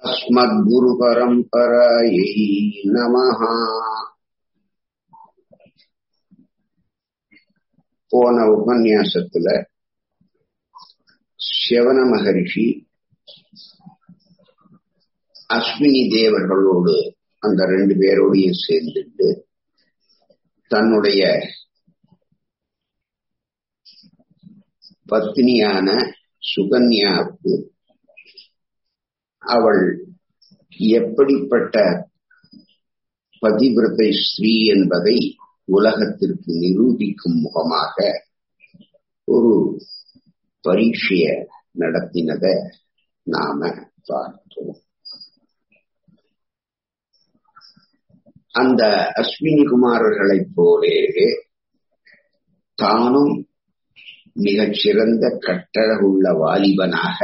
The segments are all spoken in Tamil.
अस्मद्गुरुपरम्परायै नमः போன உபன்யாசத்துல சிவன மகரிஷி அஸ்வினி தேவர்களோடு அந்த ரெண்டு பேரோடையும் சேர்ந்துட்டு தன்னுடைய பத்னியான சுகன்யாவுக்கு அவள் எப்படிப்பட்ட பதிவிரத்தை ஸ்ரீ என்பதை உலகத்திற்கு நிரூபிக்கும் முகமாக ஒரு பரீட்சைய நடத்தினத நாம பார்த்தோம் அந்த அஸ்வினி குமாரர்களைப் போலே தானும் மிகச்சிறந்த கட்டழகுள்ள வாலிபனாக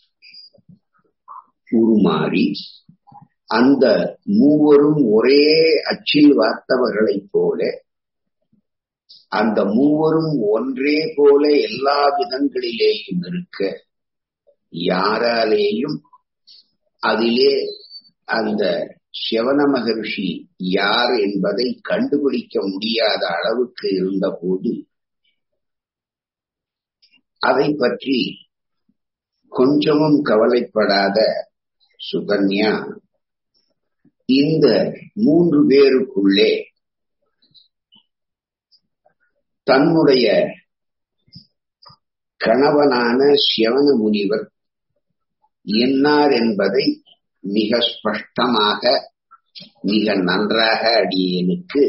உருமாறி அந்த மூவரும் ஒரே அச்சில் வார்த்தவர்களைப் போல அந்த மூவரும் ஒன்றே போல எல்லா விதங்களிலேயும் இருக்க யாராலேயும் அதிலே அந்த சிவன மகர்ஷி யார் என்பதை கண்டுபிடிக்க முடியாத அளவுக்கு இருந்தபோது அதை பற்றி கொஞ்சமும் கவலைப்படாத சுகன்யா இந்த மூன்று பேருக்குள்ளே தன்னுடைய கணவனான சிவன முனிவர் என்னார் என்பதை மிக ஸ்பஷ்டமாக மிக நன்றாக அடியேனுக்கு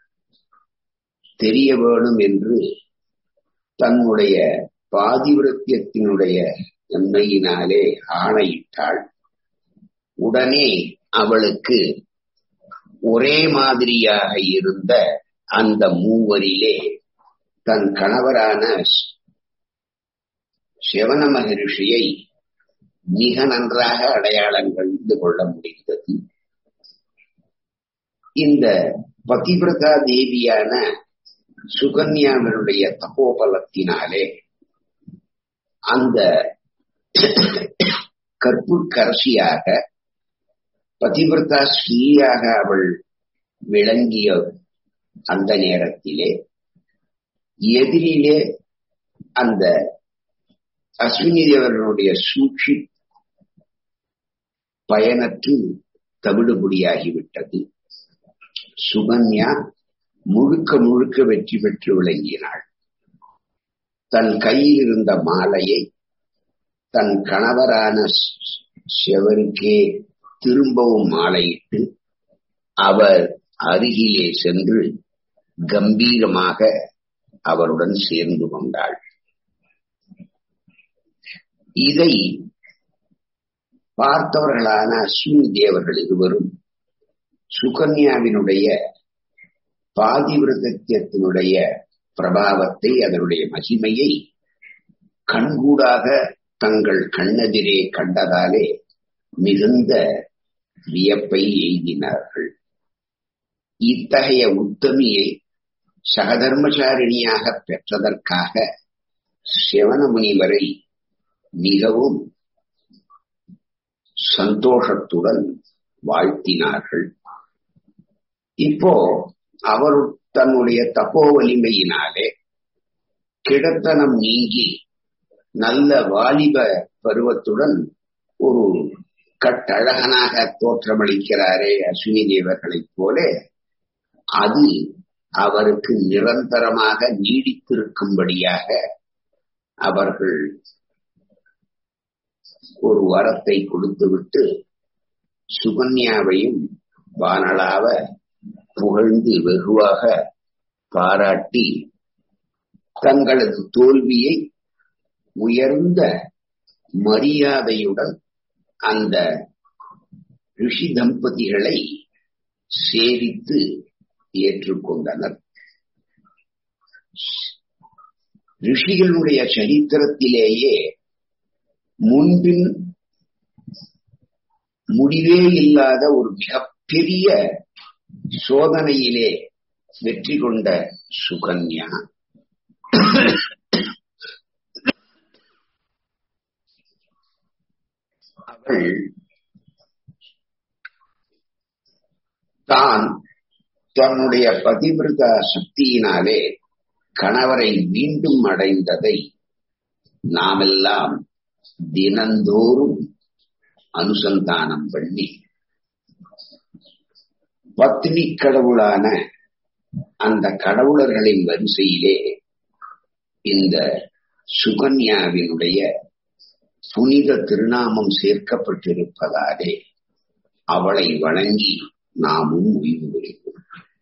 தெரிய வேணும் என்று தன்னுடைய பாதிவிரத்தியத்தினுடைய தன்மையினாலே ஆணையிட்டாள் உடனே அவளுக்கு ஒரே மாதிரியாக இருந்த அந்த மூவரிலே தன் கணவரான சிவன மகரிஷியை மிக நன்றாக அடையாளம் கண்டு கொள்ள முடிந்தது இந்த பதிவிரதா தேவியான சுகன்யாவினுடைய தபோபலத்தினாலே அந்த கற்புக்கரசியாக பதிவிரதா ஸ்ரீயாக அவள் விளங்கிய அந்த நேரத்திலே எதிரிலே அந்த அஸ்வினி தேவர்களுடைய சூழ்ச்சி பயனற்று தவிடுபடியாகிவிட்டது சுகன்யா முழுக்க முழுக்க வெற்றி பெற்று விளங்கினாள் தன் கையில் இருந்த மாலையை தன் கணவரான சிவருக்கே திரும்பவும் மாலையிட்டு அவர் அருகிலே சென்று கம்பீரமாக அவருடன் சேர்ந்து கொண்டாள் இதை பார்த்தவர்களான அஸ்வினி தேவர்கள் இருவரும் சுகன்யாவினுடைய பாதிவிரதத்தினுடைய பிரபாவத்தை அதனுடைய மகிமையை கண்கூடாக தங்கள் கண்ணெதிரே கண்டதாலே மிகுந்த வியப்பை எய்தினார்கள் இத்தகைய உத்தமியை சகதர்மச்சாரிணியாக பெற்றதற்காக சிவன முனிவரை மிகவும் சந்தோஷத்துடன் வாழ்த்தினார்கள் இப்போ அவர் தன்னுடைய தப்போ வலிமையினாலே கிடத்தனம் நீங்கி நல்ல வாலிப பருவத்துடன் ஒரு கட்டழகனாக தோற்றமளிக்கிறாரே அஸ்வினி தேவர்களைப் போல அது அவருக்கு நிரந்தரமாக நீடித்திருக்கும்படியாக அவர்கள் ஒரு வரத்தை கொடுத்துவிட்டு சுகன்யாவையும் வானளாவ புகழ்ந்து வெகுவாக பாராட்டி தங்களது தோல்வியை உயர்ந்த மரியாதையுடன் அந்த ரிஷி தம்பதிகளை சேவித்து ஏற்றுக்கொண்டனர் ரிஷிகளுடைய சரித்திரத்திலேயே முன்பின் முடிவே இல்லாத ஒரு மிகப்பெரிய சோதனையிலே வெற்றி கொண்ட சுகன்யா அவள் தான் தன்னுடைய பதிவிரத சக்தியினாலே கணவரை மீண்டும் அடைந்ததை நாமெல்லாம் தினந்தோறும் அனுசந்தானம் பண்ணி பத்தினி கடவுளான அந்த கடவுளர்களின் வரிசையிலே இந்த சுகன்யாவினுடைய புனித திருநாமம் சேர்க்கப்பட்டிருப்பதாலே அவளை வணங்கி நாமும் உயிர் பெறுவோம்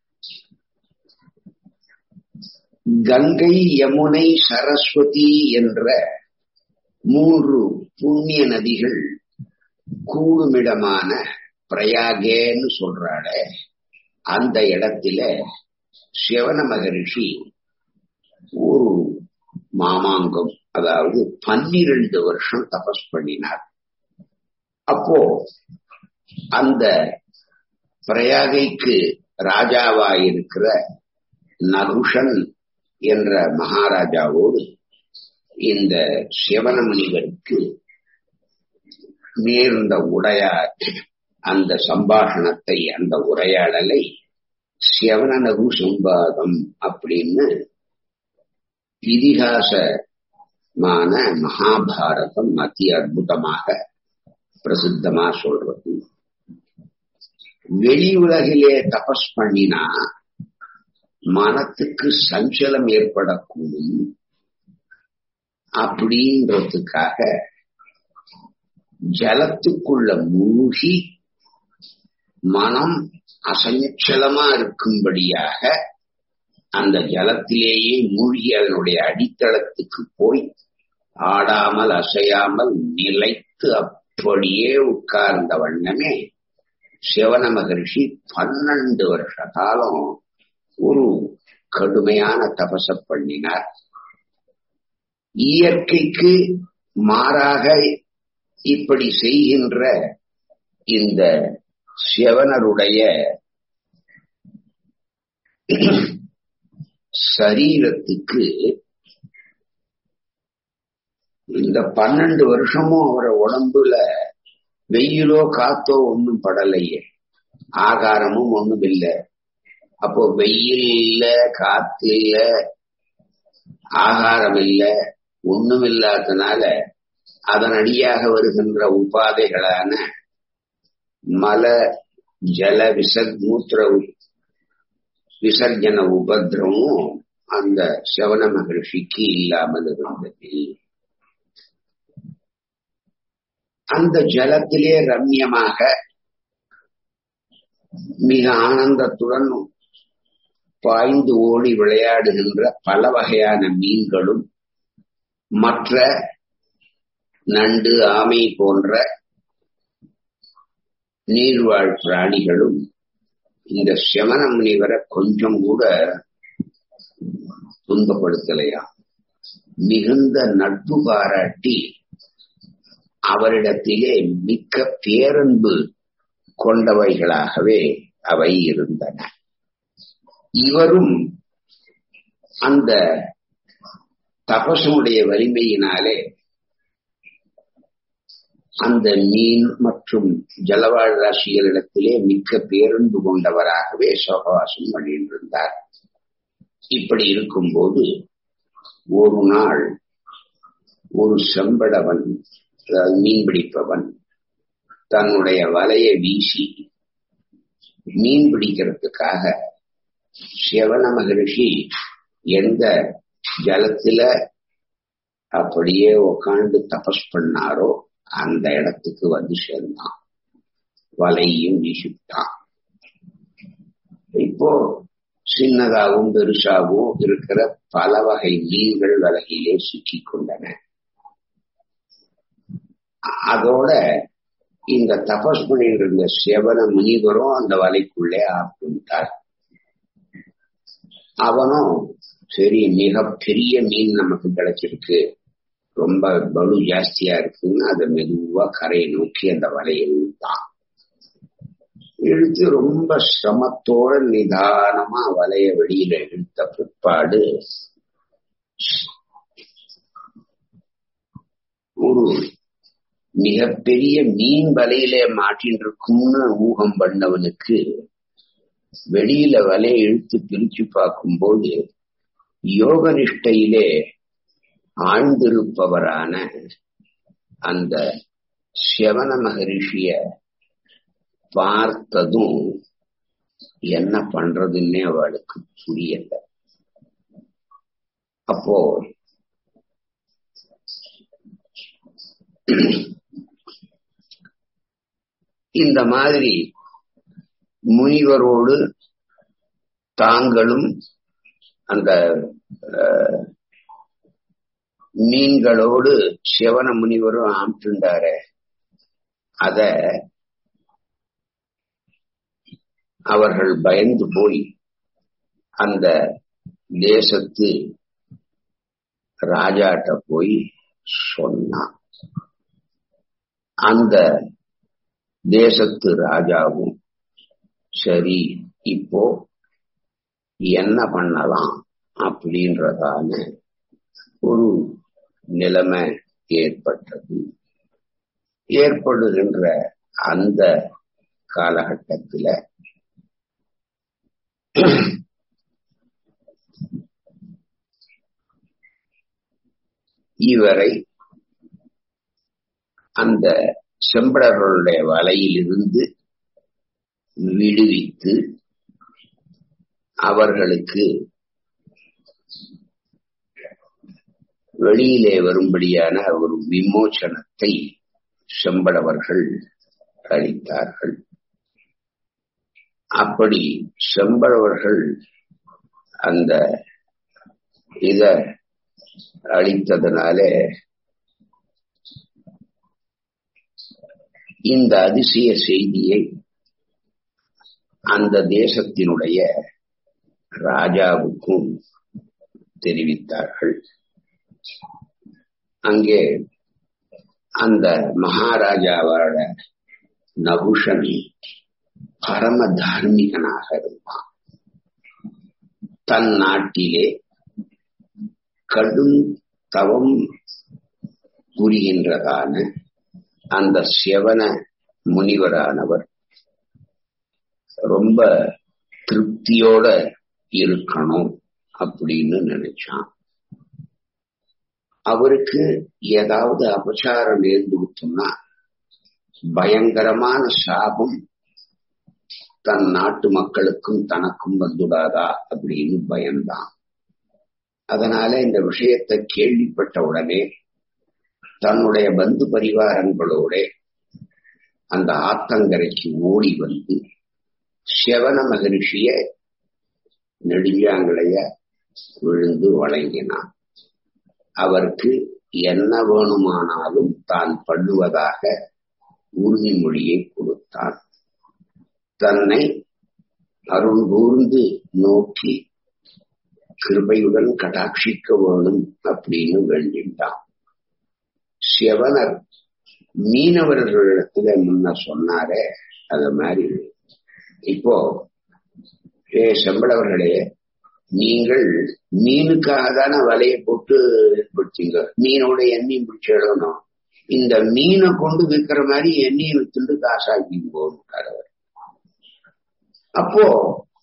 கங்கை யமுனை சரஸ்வதி என்ற மூன்று புண்ணிய நதிகள் கூடுமிடமான பிரயாகேன்னு சொல்றாள அந்த இடத்துல சிவன மகரிஷி ஒரு மாமாங்கம் அதாவது பன்னிரண்டு வருஷம் தபஸ் பண்ணினார் அப்போ அந்த பிரயாகைக்கு ராஜாவா இருக்கிற நகுஷன் என்ற மகாராஜாவோடு இந்த சிவன முனிவருக்கு நேர்ந்த உடையார் அந்த சம்பாஷணத்தை அந்த உரையாடலை சிவன நகு சம்பாதம் அப்படின்னு இதிகாசமான மகாபாரதம் அதி அற்புதமாக பிரசித்தமா சொல்றது வெளி உலகிலே தபஸ் பண்ணினா மனத்துக்கு சஞ்சலம் ஏற்படக்கூடும் அப்படின்றதுக்காக ஜலத்துக்குள்ள மூழ்கி மனம் அசஞ்சலமா இருக்கும்படியாக அந்த ஜலத்திலேயே மூழ்கி அதனுடைய அடித்தளத்துக்கு போய் ஆடாமல் அசையாமல் நிலைத்து அப்படியே உட்கார்ந்த வண்ணமே சிவன மகரிஷி பன்னெண்டு வருஷ காலம் ஒரு கடுமையான தபச பண்ணினார் இயற்கைக்கு மாறாக இப்படி செய்கின்ற இந்த சிவனருடைய சரீரத்துக்கு இந்த பன்னெண்டு வருஷமும் அவரை உடம்புல வெயிலோ காத்தோ ஒன்றும் படலையே ஆகாரமும் ஒண்ணும் இல்லை அப்போ வெயில் இல்ல காத்து இல்ல ஆகாரம் இல்ல ஒண்ணும் இல்லாதனால அதன் அடியாக வருகின்ற உபாதைகளான மல ஜல விசர் மூத்திர விசர்ஜன உபதிரமும் அந்த சிவன மகிழ்ச்சிக்கு இல்லாமல் இருந்தது அந்த ஜலத்திலே ரம்யமாக மிக ஆனந்தத்துடன் பாய்ந்து ஓடி விளையாடுகின்ற பல வகையான மீன்களும் மற்ற நண்டு ஆமை போன்ற நீர்வாழ் பிராணிகளும் இந்த சிவன முனிவரை கொஞ்சம் கூட துன்பப்படுத்தலையா மிகுந்த நட்பு பாராட்டி அவரிடத்திலே மிக்க பேரன்பு கொண்டவைகளாகவே அவை இருந்தன இவரும் அந்த தபசனுடைய வலிமையினாலே அந்த மீன் மற்றும் ஜலவாழ் ராசிகளிடத்திலே மிக்க பேரன்பு கொண்டவராகவே சோகவாசம் பண்ணியிருந்தார் இப்படி இருக்கும்போது ஒரு நாள் ஒரு செம்படவன் அதாவது மீன் பிடிப்பவன் தன்னுடைய வலையை வீசி மீன் பிடிக்கிறதுக்காக சிவன மகரிஷி எந்த ஜலத்துல அப்படியே உக்காண்டு தபஸ் பண்ணாரோ அந்த இடத்துக்கு வந்து சேர்ந்தான் வலையும் வீசிட்டான் இப்போ சின்னதாகவும் பெருசாகவும் இருக்கிற பல வகை மீன்கள் வலையிலே சிக்கிக் கொண்டன அதோட இந்த தபஸ் பண்ணிட்டு இருந்த சிவன முனிவரும் அந்த வலைக்குள்ளே ஆட்கொண்டார் அவனும் சரி மிக பெரிய மீன் நமக்கு கிடைச்சிருக்கு ரொம்ப பலு ஜாஸ்தியா இருக்குன்னு அதை மெதுவா கரையை நோக்கி அந்த வலையை இழுத்தான் இழுத்து ரொம்ப சிரமத்தோட நிதானமா வலைய வெளியில இழுத்த பிற்பாடு ஒரு மிகப்பெரிய மீன் வலையில மாட்டின் இருக்கும்னு ஊகம் பண்ணவனுக்கு வெளியில வலையை இழுத்து பிரிச்சு பார்க்கும்போது யோக நிஷ்டையிலே ஆழ்ந்திருப்பவரான அந்த சிவன மகரிஷிய பார்த்ததும் என்ன பண்றதுன்னே அவளுக்கு புரியல அப்போ இந்த மாதிரி முனிவரோடு தாங்களும் அந்த மீன்களோடு சிவன முனிவரும் ஆம்பிட்டுண்டாரு அத அவர்கள் பயந்து போய் அந்த தேசத்து ராஜாட்ட போய் சொன்னான் அந்த தேசத்து ராஜாவும் சரி இப்போ என்ன பண்ணலாம் அப்படின்றதான ஒரு நிலைமை ஏற்பட்டது ஏற்படுகின்ற அந்த காலகட்டத்தில் இவரை அந்த செம்படர்களுடைய வலையிலிருந்து விடுவித்து அவர்களுக்கு வெளியிலே வரும்படியான ஒரு விமோச்சனத்தை செம்படவர்கள் அளித்தார்கள் அப்படி செம்படவர்கள் அந்த இத அளித்ததுனால இந்த அதிசய செய்தியை அந்த தேசத்தினுடைய ராஜாவுக்கும் தெரிவித்தார்கள் அங்கே அந்த மகாராஜாவோட நகுஷன் பரம தார்மிகனாக இருந்தான் தன் நாட்டிலே கடும் தவம் புரிகின்றதான அந்த சிவன முனிவரானவர் ரொம்ப திருப்தியோட இருக்கணும் அப்படின்னு நினைச்சான் அவருக்கு ஏதாவது அபச்சாரம் நேர்ந்துவிட்டோம்னா பயங்கரமான சாபம் தன் நாட்டு மக்களுக்கும் தனக்கும் வந்துடாதா அப்படின்னு பயந்தான் அதனால இந்த விஷயத்தை கேள்விப்பட்ட உடனே தன்னுடைய பந்து பரிவாரங்களோட அந்த ஆத்தங்கரைக்கு ஓடி வந்து சிவன மகரிஷிய நெடுஞ்சாங்களைய விழுந்து வழங்கினான் அவருக்கு என்ன வேணுமானாலும் தான் பண்ணுவதாக உறுதிமொழியை கொடுத்தான் தன்னை அருள் கூர்ந்து நோக்கி கிருபையுடன் கடாட்சிக்க வேணும் அப்படின்னு வேண்டிட்டான் சிவனர் மீனவர்களிடத்துல முன்ன சொன்னாரே அது மாதிரி இப்போ ஏ செம்பளவர்களே நீங்கள் மீனுக்காக தானே வலையை போட்டு பிடிச்சிங்க மீனோட எண்ணெயும் பிடிச்சு எழுதணும் இந்த மீனை கொண்டு விற்கிற மாதிரி எண்ணெயை வித்துட்டு காசாக்கி போகிறார் அப்போ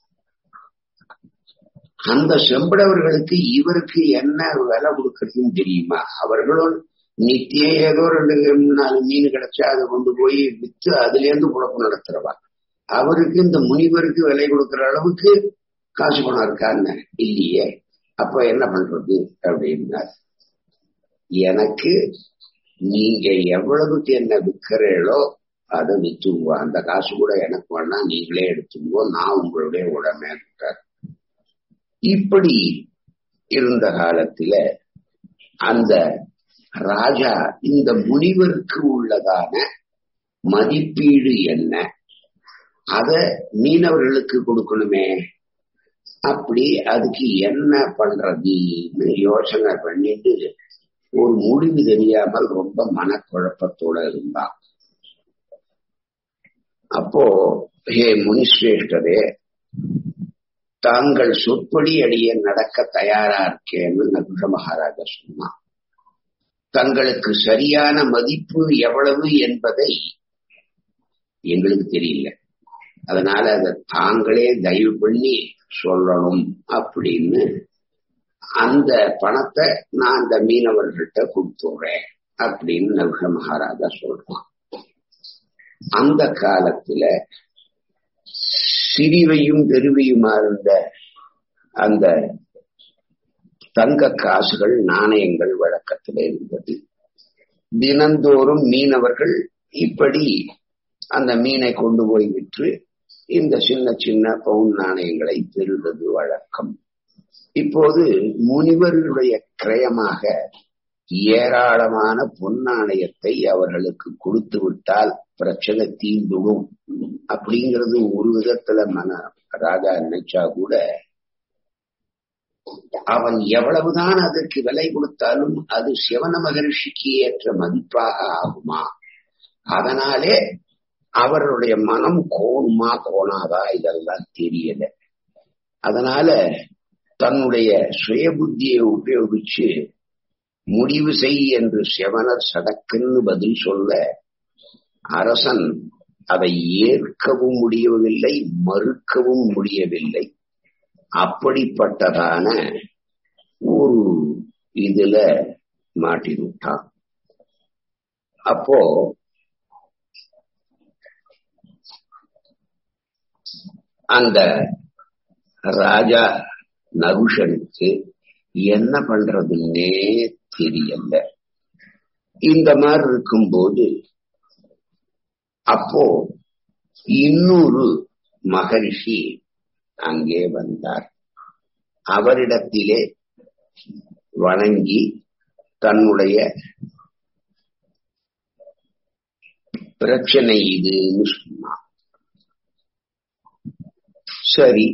அந்த செம்படவர்களுக்கு இவருக்கு என்ன விலை கொடுக்கறதுன்னு தெரியுமா அவர்களும் நித்தியம் ஏதோ ரெண்டு நாலு மீன் கிடைச்சா அதை கொண்டு போய் வித்து அதுல இருந்து குழப்பம் நடத்துறவா அவருக்கு இந்த முனிவருக்கு விலை கொடுக்கிற அளவுக்கு காசு பணம் இருக்கான்னு இல்லையே அப்ப என்ன பண்றது அப்படின்னார் எனக்கு நீங்க எவ்வளவுக்கு என்ன விற்கிறீங்களோ அதை வித்துருவோ அந்த காசு கூட எனக்கு வேணா நீங்களே எடுத்துருவோ நான் உங்களுடைய உடமை இப்படி இருந்த காலத்துல அந்த ராஜா இந்த முனிவருக்கு உள்ளதான மதிப்பீடு என்ன அத மீனவர்களுக்கு கொடுக்கணுமே அப்படி அதுக்கு என்ன பண்றதுன்னு யோசனை பண்ணிட்டு ஒரு முடிவு தெரியாமல் ரொம்ப மனக்குழப்பத்தோட இருந்தான் அப்போ ஹே முனிஸ்ரேஷ்டரே தாங்கள் சொற்படி அடிய நடக்க தயாரா இருக்கேன்னு நகுஷ மகாராஜா சொன்னான் தங்களுக்கு சரியான மதிப்பு எவ்வளவு என்பதை எங்களுக்கு தெரியல அதனால அதை தாங்களே தயவு பண்ணி சொல்லணும் அப்படின்னு அந்த பணத்தை நான் அந்த மீனவர்கள்ட்ட கொடுத்துடுறேன் அப்படின்னு நகுல மகாராஜா சொல்றான் அந்த காலத்துல சிறிவையும் பெருவையுமா இருந்த அந்த தங்க காசுகள் நாணயங்கள் வழக்கத்தில் இருந்தது தினந்தோறும் மீனவர்கள் இப்படி அந்த மீனை கொண்டு போய் விற்று இந்த சின்ன சின்ன பவுன் நாணயங்களை பெறுவது வழக்கம் இப்போது முனிவர்களுடைய கிரயமாக ஏராளமான பொன்னாணயத்தை அவர்களுக்கு கொடுத்து விட்டால் பிரச்சனை தீந்துடும் அப்படிங்கிறது ஒரு விதத்துல மன ராஜா நினைச்சா கூட அவன் எவ்வளவுதான் அதற்கு விலை கொடுத்தாலும் அது சிவன மகரிஷிக்கு ஏற்ற மதிப்பாக ஆகுமா அதனாலே அவருடைய மனம் கோணுமா கோணாதா இதெல்லாம் தெரியல அதனால தன்னுடைய சுய புத்தியை உபயோகிச்சு முடிவு செய் என்று சிவனர் சடக்குன்னு பதில் சொல்ல அரசன் அதை ஏற்கவும் முடியவில்லை மறுக்கவும் முடியவில்லை அப்படிப்பட்டதான ஒரு இதுல மாட்டிவிட்டான் அப்போ அந்த ராஜா நகுஷனுக்கு என்ன பண்றதுன்னே தெரியல இந்த மாதிரி இருக்கும்போது அப்போ இன்னொரு மகரிஷி அங்கே வந்தார் அவரிடத்திலே வணங்கி தன்னுடைய பிரச்சனை இதுன்னு சொன்னான் சரி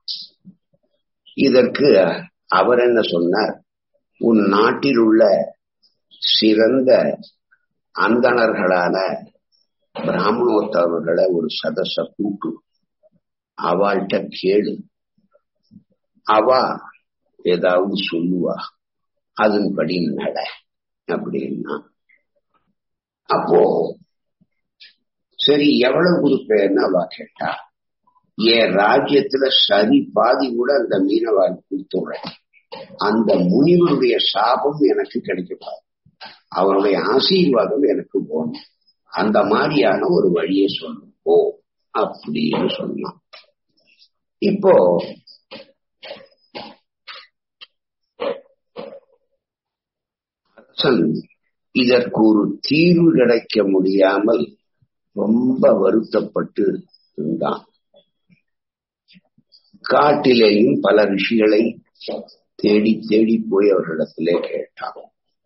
இதற்கு அவர் என்ன சொன்னார் உன் நாட்டில் உள்ள சிறந்த அந்தணர்களான பிராமணோத்தவர்களை ஒரு சதச கூட்டு அவள்கிட்ட கேளு அவ ஏதாவது சொல்லுவா அதன்படி நட அப்படின்னா அப்போ சரி எவ்வளவு கொடுப்பேன்னு அவ கேட்டா என் ராஜ்யத்துல சரி பாதி கூட அந்த மீனவாள் கொடுத்துடுறேன் அந்த முனிவருடைய சாபம் எனக்கு கிடைக்கப்படாது அவருடைய ஆசீர்வாதம் எனக்கு போகணும் அந்த மாதிரியான ஒரு வழியை சொல்லும் ஓ அப்படின்னு சொன்னான் இப்போ அரசன் இதற்கு ஒரு தீர்வு கிடைக்க முடியாமல் ரொம்ப வருத்தப்பட்டு இருந்தான் காட்டிலேயும் பல ரிஷிகளை தேடி தேடி போய் அவர்களிடத்திலே கேட்டான்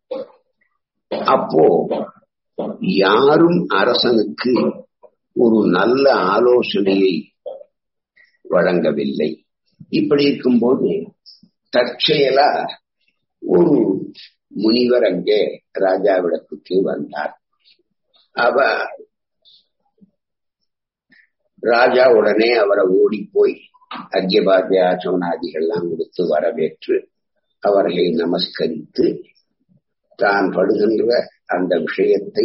அப்போ யாரும் அரசனுக்கு ஒரு நல்ல ஆலோசனையை வழங்கவில்லை இப்படி இருக்கும்போது தற்செயலா ஒரு முனிவர் அங்கே ராஜாவிடத்துக்கு வந்தார் அவ ராஜா உடனே அவரை ஓடி போய் அர்ஜபாத்திய ஆச்சமனாதிகள்லாம் கொடுத்து வரவேற்று அவர்களை நமஸ்கரித்து தான் படுகின்ற அந்த விஷயத்தை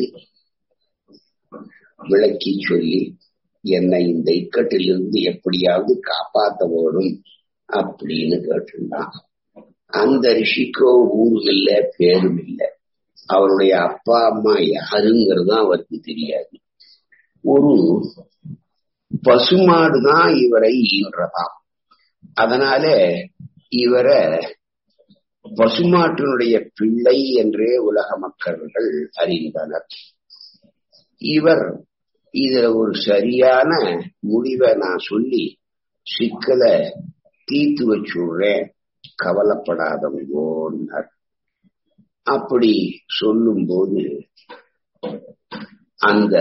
விளக்கி சொல்லி என்னை இந்த இக்கட்டிலிருந்து எப்படியாவது காப்பாத்த வேணும் அப்படின்னு கேட்டிருந்தான் அந்த ரிஷிக்கோ ஊரும் இல்ல பேரும் இல்ல அவருடைய அப்பா அம்மா யாருங்கிறதும் அவருக்கு தெரியாது ஒரு பசுமாடுதான் இவரை ஈன்றதாம் அதனால இவரை பசுமாட்டினுடைய பிள்ளை என்றே உலக மக்கள்கள் அறிந்தனர் இவர் இதுல ஒரு சரியான முடிவை நான் சொல்லி சிக்கலை தீர்த்து வச்சுடுறேன் கவலைப்படாதவங்கோன்னார் அப்படி சொல்லும் போது அந்த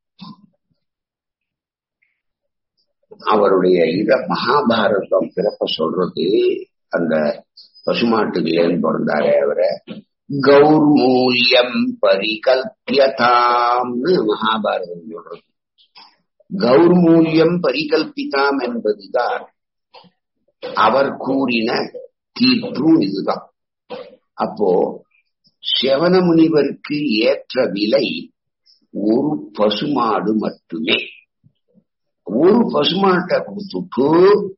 அவருடைய இத மகாபாரதம் பிறப்ப சொல்றது அந்த பசுமாட்டுகளேன்னு பிறந்தாரே அவரை கௌர்மூல்யம் பரிகல்பியதாம்னு மகாபாரதம் சொல்றது கௌர்மூல்யம் பரிகல்பிதாம் என்பதுதான் அவர் கூறின தீர்ப்பும் இதுதான் அப்போ செவன முனிவருக்கு ஏற்ற விலை ஒரு பசுமாடு மட்டுமே ஒரு பசுமாட்டை கொடுத்துட்டு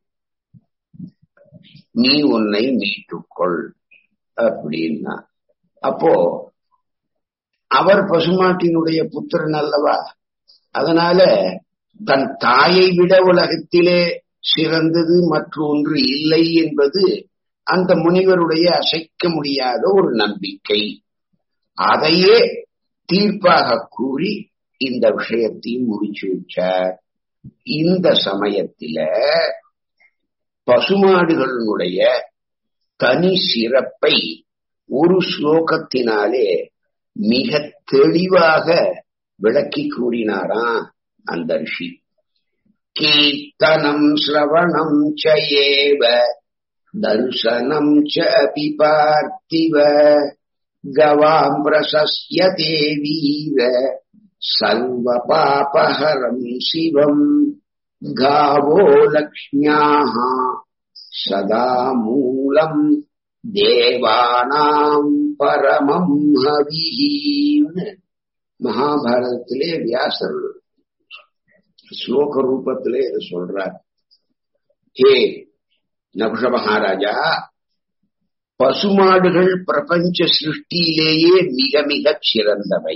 நீ உன்னை மீட்டுக்கொள் அப்படின்னா அப்போ அவர் பசுமாட்டினுடைய புத்திரன் அல்லவா அதனால தன் தாயை விட உலகத்திலே சிறந்தது மற்றொன்று இல்லை என்பது அந்த முனிவருடைய அசைக்க முடியாத ஒரு நம்பிக்கை அதையே தீர்ப்பாக கூறி இந்த விஷயத்தையும் முடிச்சு வச்சார் இந்த சமயத்தில பசுமாடுகளினுடைய தனி சிறப்பை ஒரு ஸ்லோகத்தினாலே மிக தெளிவாக விளக்கி கூறினாராம் அந்த ரிஷி கீர்த்தனம் ஸ்ரவணம் சேவ தர்சனம் சபி பார்த்திவ கவாம் பிரசஸ்ய தேவீவ சர்வ பாபஹரம் சிவம் காவோ லக்ஷ்மியாக சதா மூலம் தேவானாம் பரமம் ஹவிஹீன்னு மகாபாரதத்திலே வியாசர் ஸ்லோக ரூபத்திலே இதை சொல்றார் ஹே நகுஷ மகாராஜா பசுமாடுகள் பிரபஞ்ச சிருஷ்டியிலேயே மிக மிக சிறந்தவை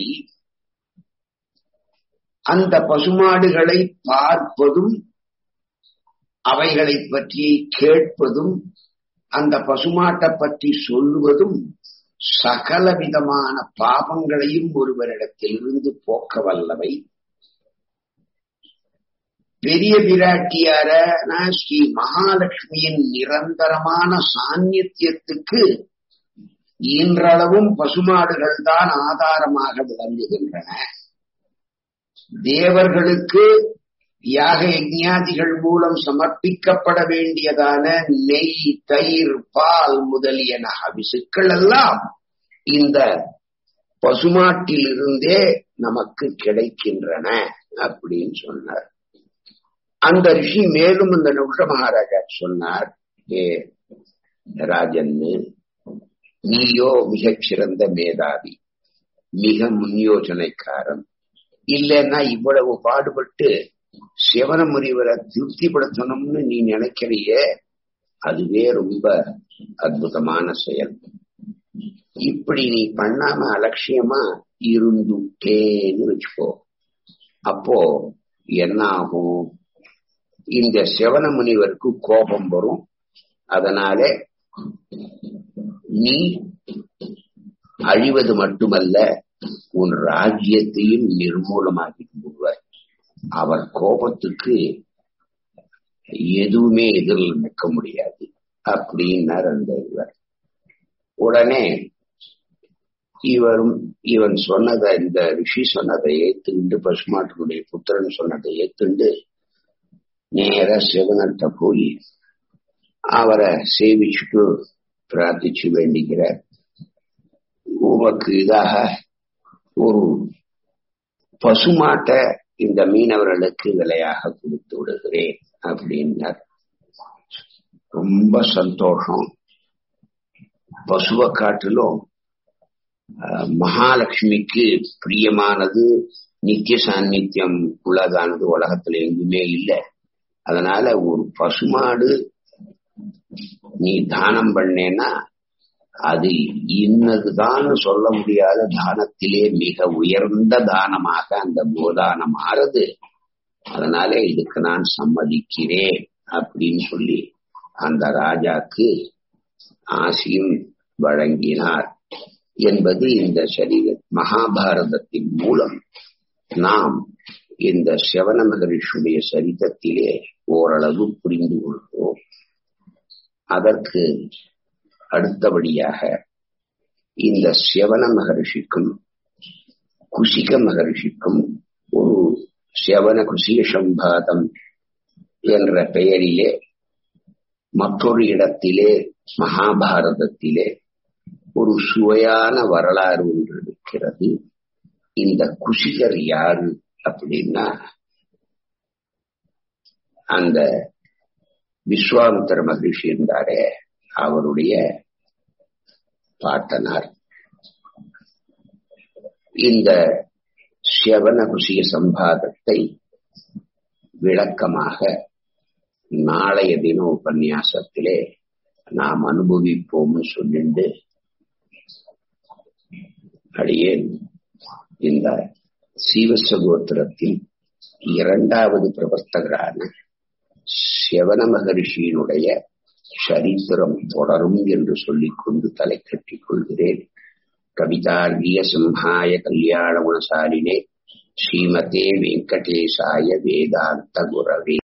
அந்த பசுமாடுகளை பார்ப்பதும் அவைகளை பற்றி கேட்பதும் அந்த பசுமாட்டை பற்றி சொல்லுவதும் சகல விதமான பாபங்களையும் ஒருவரிடத்திலிருந்து போக்க வல்லவை பெரிய பிராட்டியார ஸ்ரீ மகாலட்சுமியின் நிரந்தரமான சாநித்தியத்துக்கு இன்றளவும் பசுமாடுகள் தான் ஆதாரமாக விளங்குகின்றன தேவர்களுக்கு யாக யஜ்ஞாதிகள் மூலம் சமர்ப்பிக்கப்பட வேண்டியதான நெய் தயிர் பால் முதலியன அபிசுக்கள் எல்லாம் இந்த பசுமாட்டிலிருந்தே நமக்கு கிடைக்கின்றன அப்படின்னு சொன்னார் அந்த ரிஷி மேலும் இந்த நுஷ மகாராஜா சொன்னார் ஏ ராஜன்னு நீயோ மிகச் சிறந்த மேதாவி மிக முன்யோசனைக்காரன் இல்லைன்னா இவ்வளவு பாடுபட்டு சிவன முனிவரை திருப்திப்படுத்தணும்னு நீ நினைக்கிறியே அதுவே ரொம்ப அற்புதமான செயல் இப்படி நீ பண்ணாம அலட்சியமா இருந்துட்டேன்னு வச்சுக்கோ அப்போ என்ன ஆகும் இந்த சிவன முனிவருக்கு கோபம் வரும் அதனால நீ அழிவது மட்டுமல்ல உன் ராஜ்யத்தையும் நிர்மூலமாக்கிட்டு போடுவார் அவர் கோபத்துக்கு எதுவுமே எதிரில் நிற்க முடியாது அப்படின்னார் அந்த இவர் உடனே இவரும் இவன் சொன்னதை இந்த ரிஷி சொன்னதை ஏத்துண்டு பசுமாட்டினுடைய புத்திரன் சொன்னதை ஏத்துண்டு நேர சிவனர்கிட்ட போய் அவரை சேவிச்சுட்டு பிரார்த்திச்சு வேண்டிக்கிறார் உமக்கு இதாக ஒரு பசுமாட்டை இந்த மீனவர்களுக்கு விலையாக கொடுத்து விடுகிறேன் அப்படின்னார் ரொம்ப சந்தோஷம் பசுவை காட்டிலும் மகாலட்சுமிக்கு பிரியமானது நித்திய சாநித்தியம் உள்ளதானது உலகத்துல எங்குமே இல்லை அதனால ஒரு பசுமாடு நீ தானம் பண்ணேன்னா அது இன்னதுதான் சொல்ல முடியாத தானத்திலே மிக உயர்ந்த தானமாக அந்த கோதானம் ஆறுது அதனால இதுக்கு நான் சம்மதிக்கிறேன் அப்படின்னு சொல்லி அந்த ராஜாக்கு ஆசியும் வழங்கினார் என்பது இந்த சரீர மகாபாரதத்தின் மூலம் நாம் இந்த சிவன மகரிஷுடைய சரிதத்திலே ஓரளவு புரிந்து கொள்கிறோம் அதற்கு அடுத்தபடியாக இந்த சிவன மகரிஷிக்கும் குசிக மகரிஷிக்கும் ஒரு சிவன குசிக சம்பாதம் என்ற பெயரிலே மற்றொரு இடத்திலே மகாபாரதத்திலே ஒரு சுவையான வரலாறு ஒன்று இருக்கிறது இந்த குசிகர் யாரு அப்படின்னா அந்த விஸ்வாமித்திர மகிழ்ச்சி இருந்தாரே அவருடைய பாட்டனார் இந்த சிவன குசிய சம்பாதத்தை விளக்கமாக நாளைய தின உபன்யாசத்திலே நாம் அனுபவிப்போம்னு சொல்லிண்டு அடியேன் இந்த சீவச கோத்திரத்தில் இரண்டாவது பிரவர்த்தகரான சிவன மகரிஷியினுடைய சரித்திரம் தொடரும் என்று சொல்லிக் கொண்டு தலை கட்டிக் கொள்கிறேன் கவிதார்கிய சிம்ஹாய கல்யாண குணசாலினே ஸ்ரீமதே வெங்கடேசாய வேதாந்த குரவே